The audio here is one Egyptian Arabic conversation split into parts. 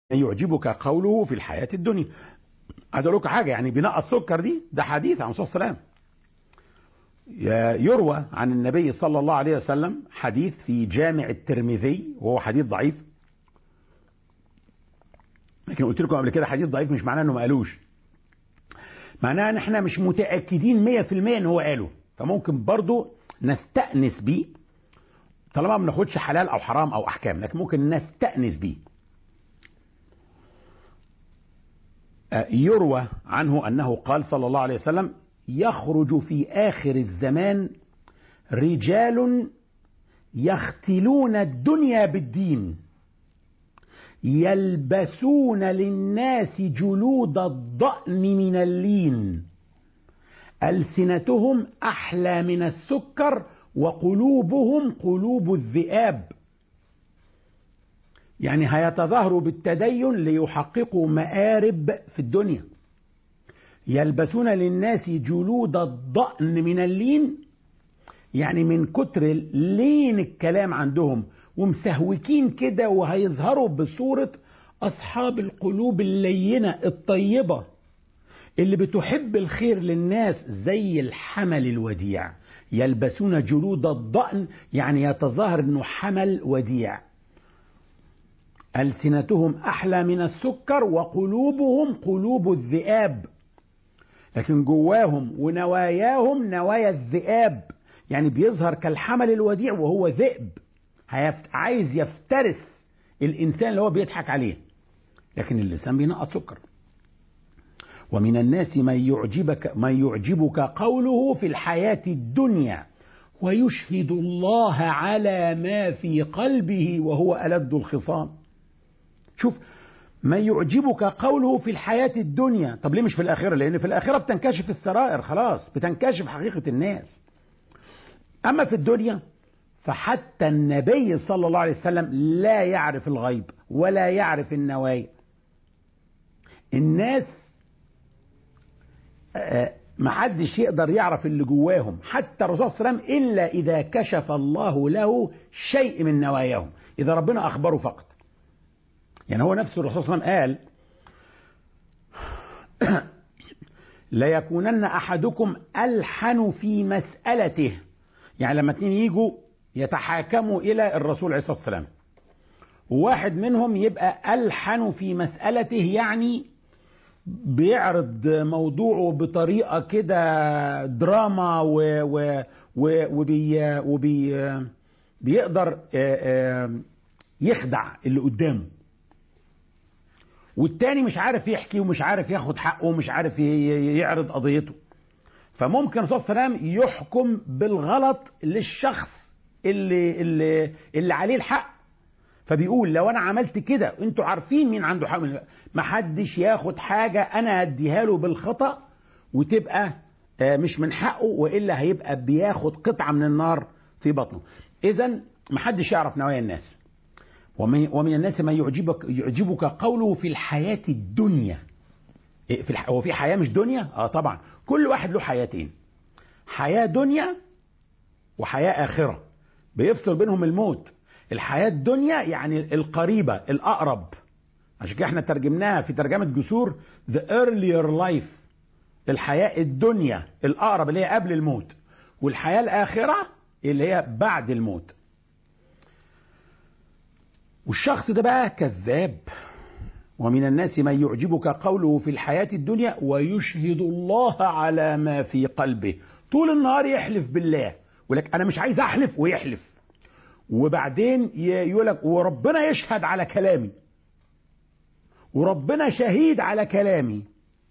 يعجبك قوله في الحياة الدنيا عايز اقول لكم حاجة يعني بناء السكر دي ده حديث عن الرسول صلى الله عليه وسلم يروى عن النبي صلى الله عليه وسلم حديث في جامع الترمذي وهو حديث ضعيف لكن قلت لكم قبل كده حديث ضعيف مش معناه انه ما قالوش معناه ان احنا مش متاكدين 100% ان هو قاله فممكن برضو نستانس بيه طالما ما بناخدش حلال او حرام او احكام لكن ممكن نستانس بيه يروى عنه انه قال صلى الله عليه وسلم يخرج في اخر الزمان رجال يختلون الدنيا بالدين يلبسون للناس جلود الضأن من اللين ألسنتهم أحلى من السكر وقلوبهم قلوب الذئاب يعني هيتظاهروا بالتدين ليحققوا مآرب في الدنيا يلبسون للناس جلود الضأن من اللين يعني من كتر لين الكلام عندهم ومسهوكين كده وهيظهروا بصورة أصحاب القلوب اللينة الطيبة اللي بتحب الخير للناس زي الحمل الوديع يلبسون جلود الضأن يعني يتظاهر انه حمل وديع ألسنتهم أحلى من السكر وقلوبهم قلوب الذئاب لكن جواهم ونواياهم نوايا الذئاب يعني بيظهر كالحمل الوديع وهو ذئب عايز يفترس الإنسان اللي هو بيضحك عليه لكن اللسان بينقط سكر ومن الناس من يعجبك من يعجبك قوله في الحياة الدنيا ويشهد الله على ما في قلبه وهو ألد الخصام شوف ما يعجبك قوله في الحياة الدنيا طب ليه مش في الآخرة لأن في الآخرة بتنكشف السرائر خلاص بتنكشف حقيقة الناس أما في الدنيا فحتى النبي صلى الله عليه وسلم لا يعرف الغيب ولا يعرف النوايا الناس محدش يقدر يعرف اللي جواهم حتى الرسول صلى الله عليه وسلم إلا إذا كشف الله له شيء من نواياهم إذا ربنا أخبره فقط يعني هو نفسه الرسول صلى الله عليه وسلم قال ليكونن أحدكم ألحن في مسألته يعني لما اتنين يجوا يتحاكموا إلى الرسول عليه الصلاة والسلام وواحد منهم يبقى ألحن في مسألته يعني بيعرض موضوعه بطريقة كده دراما و و و وبي وبي بيقدر يخدع اللي قدامه والتاني مش عارف يحكي ومش عارف ياخد حقه ومش عارف يعرض قضيته فممكن الرسول صلى الله عليه وسلم يحكم بالغلط للشخص اللي اللي اللي عليه الحق فبيقول لو انا عملت كده انتوا عارفين مين عنده حق ما حدش ياخد حاجه انا اديها له بالخطا وتبقى مش من حقه والا هيبقى بياخد قطعه من النار في بطنه اذا ما حدش يعرف نوايا الناس ومن, ومن الناس ما يعجبك يعجبك قوله في الحياه الدنيا في الح... هو في حياه مش دنيا اه طبعا كل واحد له حياتين حياه دنيا وحياه اخره بيفصل بينهم الموت الحياة الدنيا يعني القريبة الأقرب عشان كده احنا ترجمناها في ترجمة جسور the earlier life الحياة الدنيا الأقرب اللي هي قبل الموت والحياة الآخرة اللي هي بعد الموت والشخص ده بقى كذاب ومن الناس من يعجبك قوله في الحياة الدنيا ويشهد الله على ما في قلبه طول النهار يحلف بالله ولك أنا مش عايز أحلف ويحلف وبعدين يقول لك وربنا يشهد على كلامي وربنا شهيد على كلامي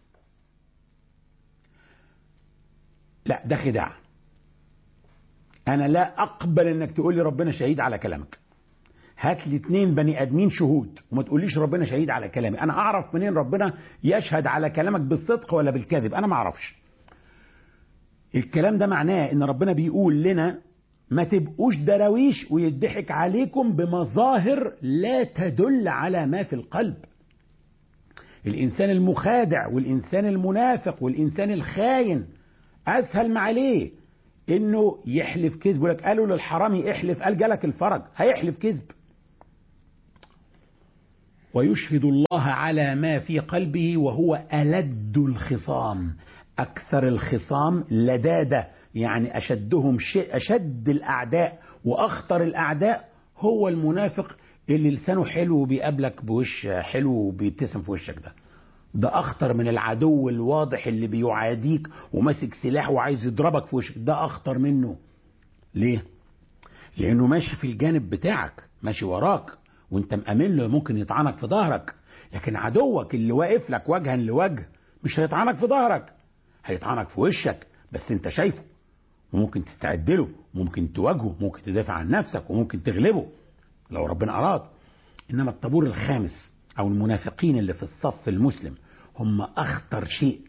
لا ده خداع انا لا اقبل انك تقول لي ربنا شهيد على كلامك هات لي اتنين بني ادمين شهود وما تقوليش ربنا شهيد على كلامي انا اعرف منين ربنا يشهد على كلامك بالصدق ولا بالكذب انا ما اعرفش الكلام ده معناه ان ربنا بيقول لنا ما تبقوش دراويش ويضحك عليكم بمظاهر لا تدل على ما في القلب الإنسان المخادع والإنسان المنافق والإنسان الخاين أسهل ما عليه إنه يحلف كذب لك قالوا للحرامي احلف قال جالك الفرج هيحلف كذب ويشهد الله على ما في قلبه وهو ألد الخصام أكثر الخصام لدادة يعني أشدهم شيء أشد الأعداء وأخطر الأعداء هو المنافق اللي لسانه حلو وبيقابلك بوش حلو وبيبتسم في وشك ده ده أخطر من العدو الواضح اللي بيعاديك وماسك سلاح وعايز يضربك في وشك ده أخطر منه ليه؟ لأنه ماشي في الجانب بتاعك ماشي وراك وانت مأمن له ممكن يطعنك في ظهرك لكن عدوك اللي واقف لك وجها لوجه مش هيطعنك في ظهرك هيطعنك في وشك بس انت شايفه وممكن تستعد له وممكن تواجهه ممكن تدافع عن نفسك وممكن تغلبه لو ربنا أراد إنما الطابور الخامس أو المنافقين اللي في الصف المسلم هم أخطر شيء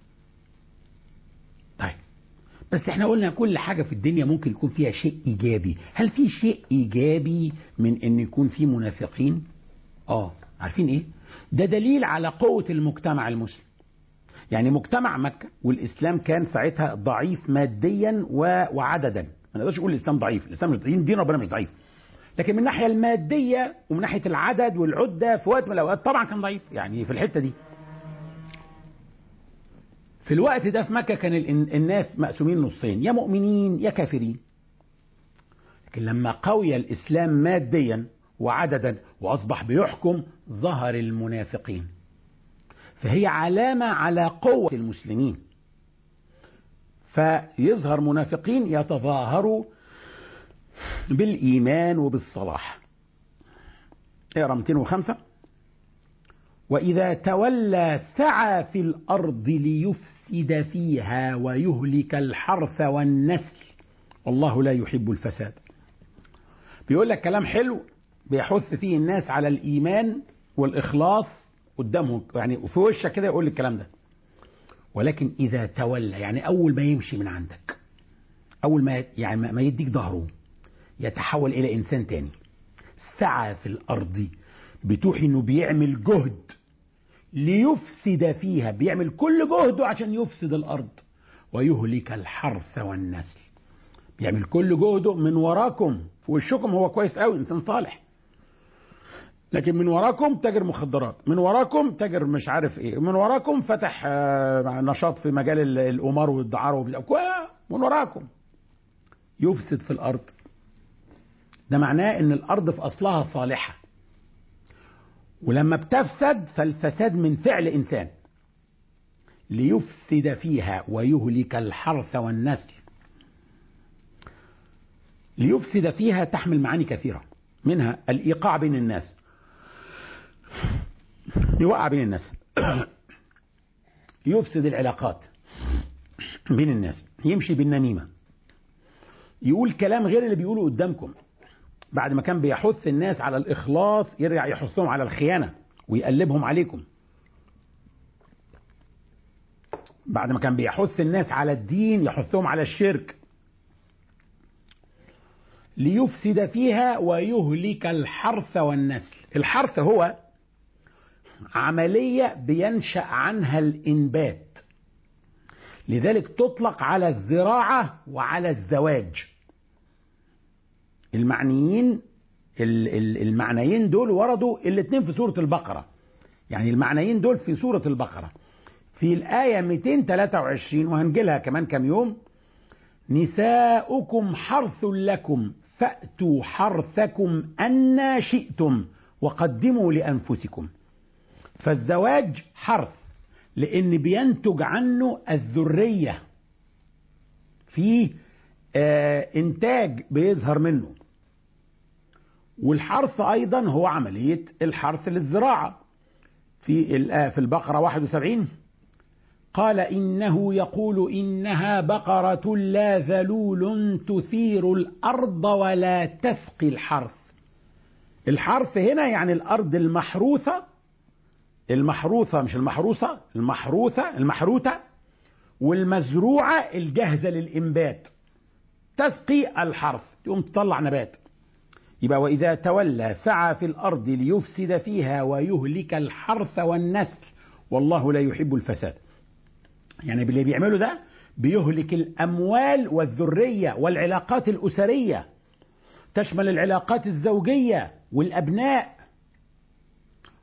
طيب بس احنا قلنا كل حاجة في الدنيا ممكن يكون فيها شيء إيجابي هل في شيء إيجابي من أن يكون في منافقين آه عارفين إيه ده دليل على قوة المجتمع المسلم يعني مجتمع مكة والإسلام كان ساعتها ضعيف ماديا وعددا ما نقدرش نقول الإسلام ضعيف الإسلام مش ضعيف دين ربنا مش ضعيف لكن من الناحية المادية ومن ناحية العدد والعدة في وقت من الأوقات طبعا كان ضعيف يعني في الحتة دي في الوقت ده في مكة كان الناس مقسومين نصين يا مؤمنين يا كافرين لكن لما قوي الإسلام ماديا وعددا وأصبح بيحكم ظهر المنافقين فهي علامة على قوة المسلمين فيظهر منافقين يتظاهروا بالإيمان وبالصلاح اقرا 205 وإذا تولى سعى في الأرض ليفسد فيها ويهلك الحرث والنسل والله لا يحب الفساد بيقول لك كلام حلو بيحث فيه الناس على الإيمان والإخلاص قدامهم يعني في وشك كده يقول الكلام ده ولكن إذا تولى يعني أول ما يمشي من عندك أول ما يعني ما يديك ظهره يتحول إلى إنسان تاني سعى في الأرض بتوحي إنه بيعمل جهد ليفسد فيها بيعمل كل جهده عشان يفسد الأرض ويهلك الحرث والنسل بيعمل كل جهده من وراكم في وشكم هو كويس قوي إنسان صالح لكن من وراكم تاجر مخدرات من وراكم تاجر مش عارف ايه من وراكم فتح نشاط في مجال القمار والدعاره من وراكم يفسد في الارض ده معناه ان الارض في اصلها صالحه ولما بتفسد فالفساد من فعل انسان ليفسد فيها ويهلك الحرث والنسل ليفسد فيها تحمل معاني كثيره منها الايقاع بين الناس يوقع بين الناس يفسد العلاقات بين الناس يمشي بالنميمه يقول كلام غير اللي بيقوله قدامكم بعد ما كان بيحث الناس على الإخلاص يرجع يحثهم على الخيانة ويقلبهم عليكم بعد ما كان بيحث الناس على الدين يحثهم على الشرك ليفسد فيها ويهلك الحرث والنسل الحرث هو عملية بينشأ عنها الإنبات لذلك تطلق على الزراعة وعلى الزواج المعنيين المعنيين دول وردوا الاثنين في سورة البقرة يعني المعنيين دول في سورة البقرة في الآية 223 وهنجيلها كمان كام يوم نساؤكم حرث لكم فأتوا حرثكم أنا شئتم وقدموا لأنفسكم فالزواج حرث لأن بينتج عنه الذرية في آه إنتاج بيظهر منه والحرث أيضا هو عملية الحرث للزراعة في في البقرة 71 قال إنه يقول إنها بقرة لا ذلول تثير الأرض ولا تسقي الحرث الحرث هنا يعني الأرض المحروثة المحروثة مش المحروسة المحروثة المحروثة والمزروعة الجاهزة للإنبات تسقي الحرث تقوم تطلع نبات يبقى وإذا تولى سعى في الأرض ليفسد فيها ويهلك الحرث والنسل والله لا يحب الفساد يعني اللي بيعمله ده بيهلك الأموال والذرية والعلاقات الأسرية تشمل العلاقات الزوجية والأبناء